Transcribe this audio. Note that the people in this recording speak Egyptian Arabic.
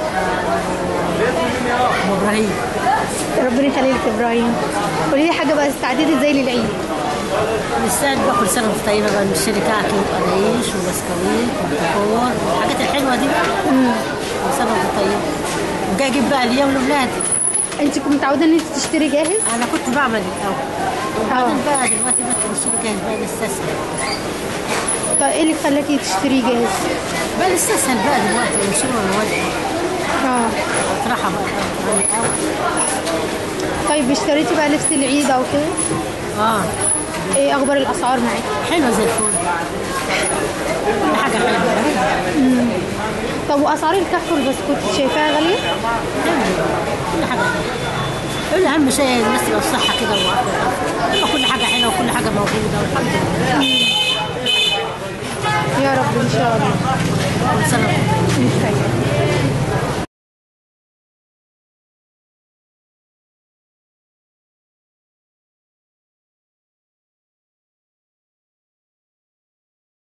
ام ابراهيم ربنا يخليك يا ابراهيم قولي لي حاجه بقى استعديتي ازاي للعيد نستعد بقى كل سنه وانت طيبه بقى نشتري كعك وقرايش وبسكويت وبخور الحاجات الحلوه دي بقى كل سنه وانت طيبه وجاي اجيب بقى ليا ولولادي انت كنت متعوده ان انت تشتري جاهز انا كنت بعمل الاول وبعدين بقى دلوقتي بقى بشتري جاهز بقى نستسهل طيب ايه اللي خلاكي تشتري جاهز بقى نستسهل بقى دلوقتي ونشيل ونودي اه راحه بقى يعني الأول. طيب اشتريتي بقى لبس العيد او كده اه ايه اخبار الاسعار معاكي حلوه زي الفل كل حاجه حلوه طب واسعار الكحك والبسكوت شايفاها غاليه كل حاجه حلوه كل اهم شيء الناس تبقى بصحه كده وعافيه يبقى كل حاجه حلوه وكل حاجه موجوده والحمد لله يا رب ان شاء الله